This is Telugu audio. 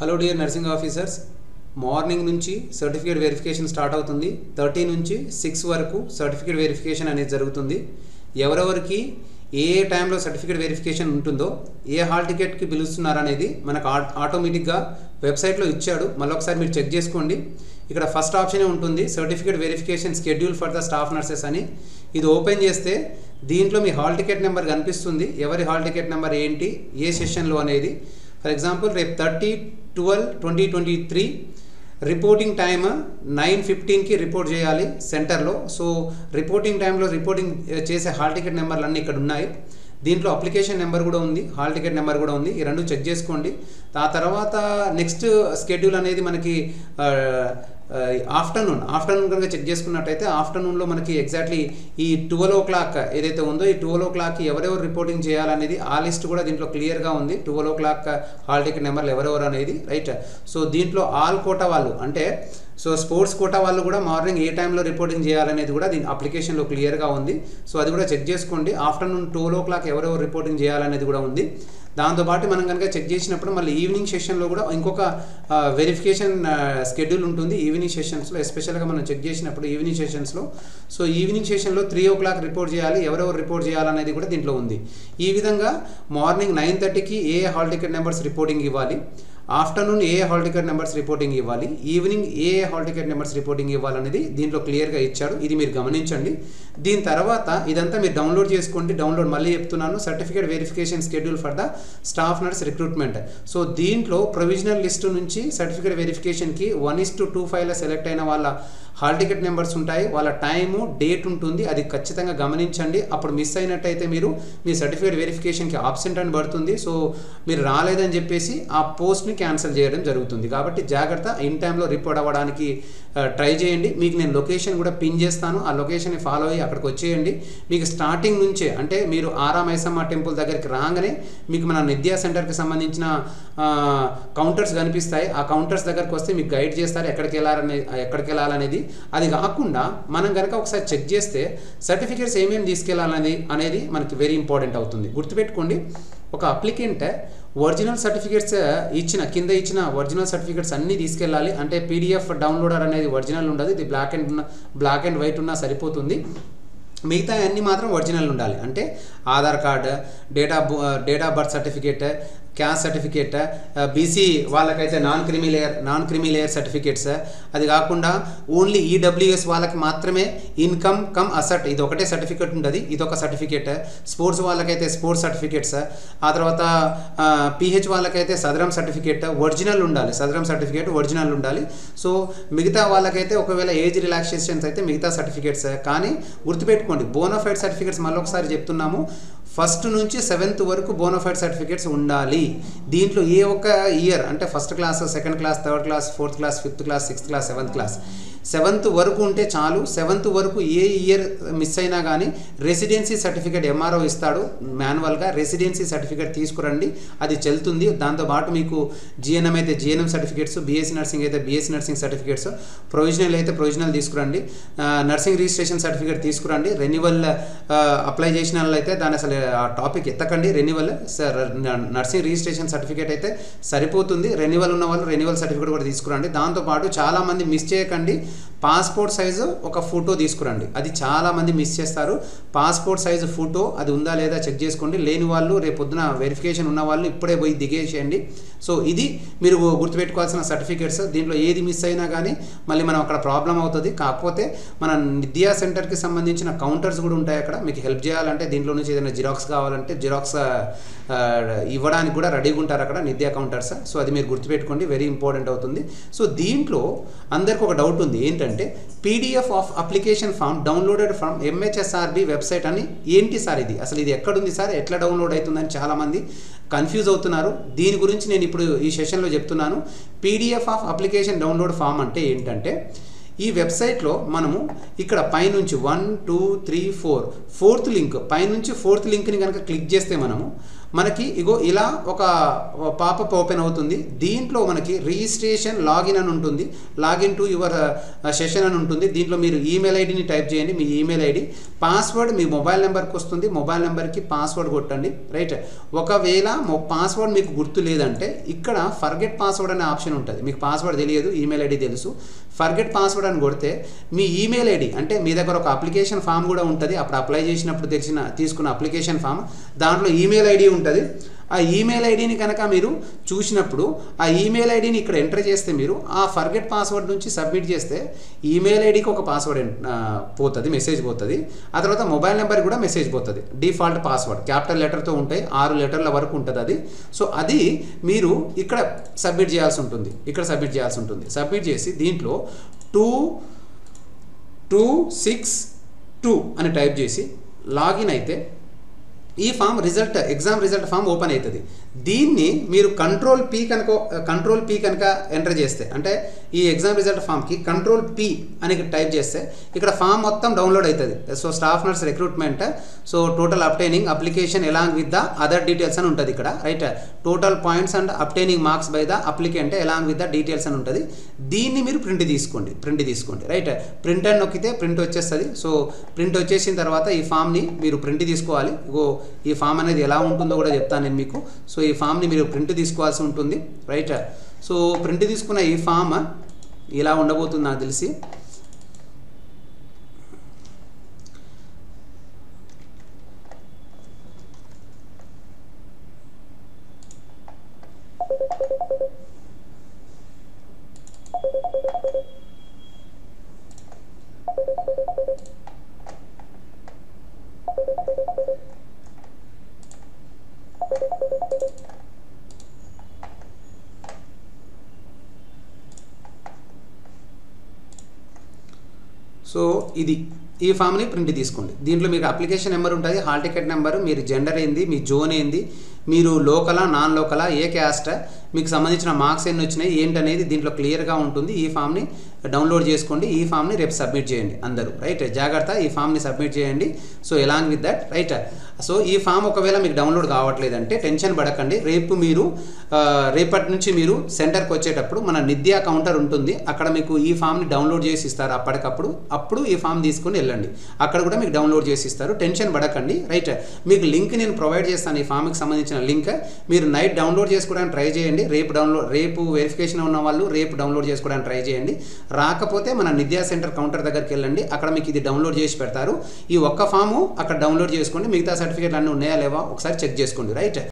hello dear nursing officers morning నుంచి సర్టిఫికేట్ వెరిఫికేషన్ స్టార్ట్ అవుతుంది థర్టీ నుంచి సిక్స్ వరకు సర్టిఫికేట్ వెరిఫికేషన్ అనేది జరుగుతుంది ఎవరెవరికి ఏ ఏ టైంలో సర్టిఫికేట్ వెరిఫికేషన్ ఉంటుందో ఏ హాల్ టికెట్కి పిలుస్తున్నారు అనేది మనకు ఆ- ఆటోమేటిక్గా వెబ్సైట్లో ఇచ్చాడు మళ్ళీ ఒకసారి మీరు చెక్ చేసుకోండి ఇక్కడ ఫస్ట్ ఆప్షనే ఉంటుంది certificate verification schedule for the staff nurses అని ఇది ఓపెన్ చేస్తే దీంట్లో మీ హాల్ టికెట్ నెంబర్ కనిపిస్తుంది ఎవరి హాల్ టికెట్ నెంబర్ ఏంటి ఏ సెషన్లో అనేది ఫర్ ఎగ్జాంపుల్ రేపు thirty twelve twenty twenty three reporting time nine ఫిఫ్టీన్కి రిపోర్ట్ చేయాలి సెంటర్లో సో రిపోర్టింగ్ టైంలో రిపోర్టింగ్ చేసే హాల్ టికెట్ నెంబర్లు అన్నీ ఇక్కడ ఉన్నాయి దీంట్లో అప్లికేషన్ నెంబర్ కూడా ఉంది హాల్ టికెట్ నెంబర్ కూడా ఉంది ఈ రెండు చెక్ చేసుకోండి ఆ తర్వాత నెక్స్ట్ స్కెడ్యూల్ అనేది మనకి ఆఫ్టర్నూన్ ఆఫ్టర్నూన్ కనుక చెక్ చేసుకున్నట్టయితే ఆఫ్టర్నూన్లో మనకి ఎగ్జాక్ట్లీ ఈ ట్వెల్వ్ ఓ క్లాక్ ఏదైతే ఉందో ఈ ట్వెల్వ్ ఓ క్లాక్కి ఎవరెవరు రిపోర్టింగ్ చేయాలనేది ఆ లిస్ట్ కూడా దీంట్లో క్లియర్గా ఉంది twelve o'clock hall ticket నెంబర్లు ఎవరెవరు అనేది రైట్ సో దీంట్లో ఆల్ కోటా వాళ్ళు అంటే సో స్పోర్ట్స్ కోటా వాళ్ళు కూడా మార్నింగ్ ఏ టైంలో రిపోర్టింగ్ చేయాలనేది కూడా దీని అప్లికేషన్లో క్లియర్గా ఉంది సో అది కూడా చెక్ చేసుకోండి ఆఫ్టర్నూన్ ట్వెల్వ్ ఓ క్లాక్ ఎవరెవరు రిపోర్టింగ్ చేయాలనేది కూడా ఉంది దాంతోపాటు మనం కనుక చెక్ చేసినప్పుడు మళ్ళీ ఈవినింగ్ సెషన్లో కూడా ఇంకొక వెరిఫికేషన్ స్కెడ్యూల్ ఉంటుంది ఈవినింగ్ సెషన్స్లో ఎస్పెషల్గా మనం చెక్ చేసినప్పుడు ఈవినింగ్ సెషన్స్లో సో ఈవినింగ్ సెషన్లో త్రీ ఓ క్లాక్ రిపోర్ట్ చేయాలి ఎవరెవరు రిపోర్ట్ చేయాలనేది కూడా దీంట్లో ఉంది ఈ విధంగా మార్నింగ్ నైన్ థర్టీకి ఏ హాల్ టికెట్ నెంబర్స్ రిపోర్టింగ్ ఇవ్వాలి ఆఫ్టర్నూన్ ఏ హాల్ టికెట్ నెంబర్స్ రిపోర్టింగ్ ఇవ్వాలి ఈవినింగ్ ఏ హాల్ టికెట్ నెంబర్స్ రిపోర్టింగ్ ఇవ్వాలనేది దీంట్లో క్లియర్గా ఇచ్చాడు ఇది మీరు గమనించండి దీని తర్వాత ఇదంతా మీరు డౌన్లోడ్ చేసుకోండి డౌన్లోడ్ మళ్ళీ చెప్తున్నాను certificate verification schedule for the staff nurse recruitment so దీంట్లో ప్రొవిజనల్ లిస్టు నుంచి సర్టిఫికేట్ వెరిఫికేషన్కి వన్ ఇస్ టు టూ ఫైవ్లో సెలెక్ట్ అయిన వాళ్ళ హాల్ టికెట్ నెంబర్స్ ఉంటాయి వాళ్ళ టైము డేట్ ఉంటుంది అది ఖచ్చితంగా గమనించండి అప్పుడు మిస్ అయినట్టయితే మీరు మీ సర్టిఫికేట్ వెరిఫికేషన్కి ఆబ్సెంట్ అని పడుతుంది సో మీరు రాలేదని చెప్పేసి ఆ పోస్ట్ని క్యాన్సిల్ చేయడం జరుగుతుంది కాబట్టి జాగ్రత్త ఇన్ టైంలో రిపోర్ట్ అవ్వడానికి ట్రై చేయండి మీకు నేను లొకేషన్ కూడా పిన్ చేస్తాను ఆ లొకేషన్ని ఫాలో అయ్యి అక్కడికి వచ్చేయండి మీకు స్టార్టింగ్ నుంచే అంటే మీరు ఆరా మైసమ్మ టెంపుల్ దగ్గరికి రాగానే మీకు మన నిద్యా సెంటర్కి సంబంధించిన కౌంటర్స్ కనిపిస్తాయి ఆ కౌంటర్స్ దగ్గరికి వస్తే మీకు గైడ్ చేస్తారు ఎక్కడికి వెళ్ళాలనే ఎక్కడికి వెళ్ళాలనేది అది కాకుండా మనం కనుక ఒకసారి చెక్ చేస్తే సర్టిఫికేట్స్ ఏమేమి తీసుకెళ్ళాలనేది అనేది మనకి వెరీ ఇంపార్టెంట్ అవుతుంది గుర్తుపెట్టుకోండి ఒక అప్లికెంట్ ఒరిజినల్ సర్టిఫికేట్స్ ఇచ్చిన కింద ఇచ్చిన ఒరిజినల్ సర్టిఫికేట్స్ అన్నీ తీసుకెళ్ళాలి అంటే పీడిఎఫ్ డౌన్లోడర్ అనేది ఒరిజినల్ ఉండదు ఇది black and black and white ఉన్నా సరిపోతుంది మిగతా అన్నీ మాత్రం ఒరిజినల్ ఉండాలి అంటే Aadhaar card date of date of birth certificate caste certificate BC వాళ్ళకైతే non creamy layer non creamy layer certificates అది కాకుండా ఓన్లీ ఈడబ్ల్యూఎస్ వాళ్ళకి మాత్రమే ఇన్కమ్ కమ్ అసెట్ ఇది ఒకటే సర్టిఫికేట్ ఉంటుంది ఇది ఒక సర్టిఫికేట్ స్పోర్ట్స్ వాళ్ళకైతే స్పోర్ట్స్ సర్టిఫికేట్స్ ఆ తర్వాత పిహెచ్ వాళ్ళకైతే సదరం సర్టిఫికేట్ ఒరిజినల్ ఉండాలి సదరం సర్టిఫికేట్ ఒరిజినల్ ఉండాలి సో మిగతా వాళ్ళకైతే ఒకవేళ ఏజ్ రిలాక్సేషన్స్ అయితే మిగతా సర్టిఫికేట్స్ కానీ గుర్తుపెట్టుకోండి బోనోఫైడ్ సర్టిఫికేట్స్ మళ్ళీ ఒకసారి చెప్తున్నాము ఫస్ట్ నుంచి సెవెంత్ వరకు బోనోఫైడ్ సర్టిఫికేట్స్ ఉండాలి దీంట్లో ఏ ఒక్క ఇయర్ అంటే first class second class third class fourth class fifth class sixth class seventh class seventh వరకు ఉంటే చాలు సెవెంత్ వరకు ఏ ఇయర్ మిస్ అయినా కానీ రెసిడెన్సీ సర్టిఫికేట్ ఎంఆర్ఓ ఇస్తాడు మాన్యువల్గా రెసిడెన్సీ సర్టిఫికేట్ తీసుకురండి అది చెల్తుంది దాంతోపాటు మీకు జిఎన్ఎం అయితే జిఎన్ఎం సర్టిఫికేట్స్ బీఎస్సీ నర్సింగ్ అయితే బీఎస్సీ నర్సింగ్ సర్టిఫికేట్స్ ప్రొవిజనల్ అయితే ప్రొవిజనల్ తీసుకురండి నర్సింగ్ రిజిస్ట్రేషన్ సర్టిఫికేట్ తీసుకురండి రెన్యువల్ అప్లై చేసిన వాళ్ళైతే దాని అసలు ఆ టాపిక్ ఎత్తకండి renewal sir nursing registration certificate అయితే సరిపోతుంది రెన్యువల్ ఉన్న వాళ్ళు రెన్యువల్ సర్టిఫికేట్ కూడా తీసుకురండి దాంతోపాటు చాలామంది మిస్ చేయకండి పాస్పోర్ట్ సైజు ఒక ఫోటో తీసుకురండి అది చాలామంది మిస్ చేస్తారు పాస్పోర్ట్ సైజు ఫోటో అది ఉందా లేదా చెక్ చేసుకోండి లేని వాళ్ళు రేపు పొద్దున వెరిఫికేషన్ ఉన్న వాళ్ళు ఇప్పుడే పోయి దిగేసేయండి సో ఇది మీరు గుర్తుపెట్టుకోవాల్సిన సర్టిఫికేట్స్ దీంట్లో ఏది మిస్ అయినా కానీ మళ్ళీ మనం అక్కడ ప్రాబ్లం అవుతుంది కాకపోతే మన విద్యా సెంటర్కి సంబంధించిన కౌంటర్స్ కూడా ఉంటాయి అక్కడ మీకు హెల్ప్ చేయాలంటే దీంట్లో నుంచి ఏదైనా జిరాక్స్ కావాలంటే జిరాక్స్ ఇవ్వడానికి కూడా రెడీగా ఉంటారు అక్కడ నిద్యా కౌంటర్స్ సో అది మీరు గుర్తుపెట్టుకోండి వెరీ ఇంపార్టెంట్ అవుతుంది సో దీంట్లో అందరికి ఒక డౌట్ ఉంది ఏంటంటే PDF of application form downloaded from MHSRB website అని ఏంటి సార్ ఇది అసలు ఇది ఎక్కడుంది సార్ ఎట్లా డౌన్లోడ్ అవుతుందని చాలామంది కన్ఫ్యూజ్ అవుతున్నారు దీని గురించి నేను ఇప్పుడు ఈ సెషన్లో చెప్తున్నాను PDF of application download form అంటే ఏంటంటే ఈ వెబ్సైట్లో మనము ఇక్కడ పైనుంచి one two three four fourth link పైనుంచి ఫోర్త్ లింక్ని కనుక క్లిక్ చేస్తే మనము మనకి ఇగో ఇలా ఒక పాపప్ ఓపెన్ అవుతుంది దీంట్లో మనకి రిజిస్ట్రేషన్ లాగిన్ అని ఉంటుంది లాగిన్ టు యువర్ సెషన్ అని ఉంటుంది దీంట్లో మీరు ఈమెయిల్ ఐడిని టైప్ చేయండి మీ ఈమెయిల్ ఐడి పాస్వర్డ్ మీ మొబైల్ నెంబర్కి వస్తుంది మొబైల్ నెంబర్కి పాస్వర్డ్ కొట్టండి రైట్ ఒకవేళ పాస్వర్డ్ మీకు గుర్తు లేదంటే ఇక్కడ ఫర్గెట్ పాస్వర్డ్ అనే ఆప్షన్ ఉంటుంది మీకు పాస్వర్డ్ తెలియదు ఈమెయిల్ ఐడి తెలుసు ఫర్గెట్ పాస్వర్డ్ అని కొడితే మీ ఈమెయిల్ ఐడి అంటే మీ దగ్గర ఒక అప్లికేషన్ ఫామ్ కూడా ఉంటుంది అప్పుడు అప్లై చేసినప్పుడు తెచ్చిన తీసుకున్న అప్లికేషన్ ఫామ్ దాంట్లో ఈమెయిల్ ఐడి ఉంటుంది ఆ ఈమెయిల్ ఐడిని కనుక మీరు చూసినప్పుడు ఆ ఈమెయిల్ ఐడిని ఇక్కడ ఎంటర్ చేస్తే మీరు ఆ ఫర్గెట్ పాస్వర్డ్ నుంచి సబ్మిట్ చేస్తే ఈమెయిల్ ఐడికి ఒక పాస్వర్డ్ పోతుంది మెసేజ్ పోతుంది ఆ తర్వాత మొబైల్ నెంబర్ కూడా మెసేజ్ పోతుంది డిఫాల్ట్ పాస్వర్డ్ క్యాపిటల్ లెటర్తో ఉంటాయి ఆరు లెటర్ల వరకు ఉంటుంది అది సో అది మీరు ఇక్కడ సబ్మిట్ చేయాల్సి ఉంటుంది ఇక్కడ సబ్మిట్ చేయాల్సి ఉంటుంది సబ్మిట్ చేసి దీంట్లో టూ టూ సిక్స్ టూ అని టైప్ చేసి లాగిన్ అయితే ఈ form result exam result form open అవుతుంది దీన్ని మీరు కంట్రోల్ పీ కనుక కంట్రోల్ పీ కనుక ఎంటర్ చేస్తే అంటే ఈ ఎగ్జామ్ రిజల్ట్ ఫామ్కి కంట్రోల్ పీ అని టైప్ చేస్తే ఇక్కడ ఫామ్ మొత్తం డౌన్లోడ్ అవుతుంది so staff nurse recruitment so total obtaining application along with the other details అని ఉంటుంది ఇక్కడ right total points and obtaining marks by the applicant along with the details అని ఉంటుంది దీన్ని మీరు ప్రింట్ తీసుకోండి ప్రింట్ తీసుకోండి రైట్ ప్రింట్ అని నొక్కితే ప్రింట్ వచ్చేస్తుంది సో ప్రింట్ వచ్చేసిన తర్వాత ఈ ఫామ్ని మీరు ప్రింట్ తీసుకోవాలి ఇగో ఈ ఫామ్ అనేది ఎలా ఉంటుందో కూడా చెప్తాను నేను మీకు సో ఈ ఫామ్ని మీరు ప్రింట్ తీసుకోవాల్సి ఉంటుంది రైట్ సో ప్రింట్ తీసుకున్న ఈ ఫామ్ ఇలా ఉండబోతుంది నాకు తెలిసి సో ఇది ఈ ఫామ్ని ప్రింట్ తీసుకోండి దీంట్లో మీకు అప్లికేషన్ నెంబర్ ఉంటుంది హాల్ టికెట్ నెంబర్ మీరు జెండర్ ఏంది మీ జోన్ ఏంది మీరు లోకలా నాన్ లోకలా ఏ క్యాస్ట్ మీకు సంబంధించిన మార్క్స్ ఎన్ని వచ్చినాయి ఏంటనేది దీంట్లో క్లియర్గా ఉంటుంది ఈ ఫామ్ని డౌన్లోడ్ చేసుకోండి ఈ ఫామ్ని రేపు సబ్మిట్ చేయండి అందరూ రైట్ జాగ్రత్త ఈ ఫామ్ని సబ్మిట్ చేయండి so along with that right so ఈ ఫామ్ ఒకవేళ మీకు డౌన్లోడ్ కావట్లేదంటే టెన్షన్ పడకండి రేపు మీరు రేపటి నుంచి మీరు సెంటర్కి వచ్చేటప్పుడు మన నిద్యా కౌంటర్ ఉంటుంది అక్కడ మీకు ఈ ఫామ్ని డౌన్లోడ్ చేసి ఇస్తారు అప్పటికప్పుడు అప్పుడు ఈ ఫామ్ తీసుకుని వెళ్ళండి అక్కడ కూడా మీకు డౌన్లోడ్ చేసి ఇస్తారు టెన్షన్ పడకండి రైట్ మీకు లింక్ నేను ప్రొవైడ్ చేస్తాను ఈ ఫామ్కి సంబంధించిన లింక్ మీరు నైట్ డౌన్లోడ్ చేసుకోవడానికి ట్రై చేయండి రేపు డౌన్లోడ్ రేపు వెరిఫికేషన్ ఉన్న వాళ్ళు రేపు డౌన్లోడ్ చేసుకోవడానికి ట్రై చేయండి రాకపోతే మన నిద్యా సెంటర్ కౌంటర్ దగ్గరికి వెళ్ళండి అక్కడ మీకు ఇది డౌన్లోడ్ చేసి పెడతారు ఈ ఒక్క ఫాము అక్కడ డౌన్లోడ్ చేసుకోండి మిగతా సర్టిఫికేట్లు అన్నీ ఉన్నాయా లేవా ఒకసారి చెక్ చేసుకోండి రైట్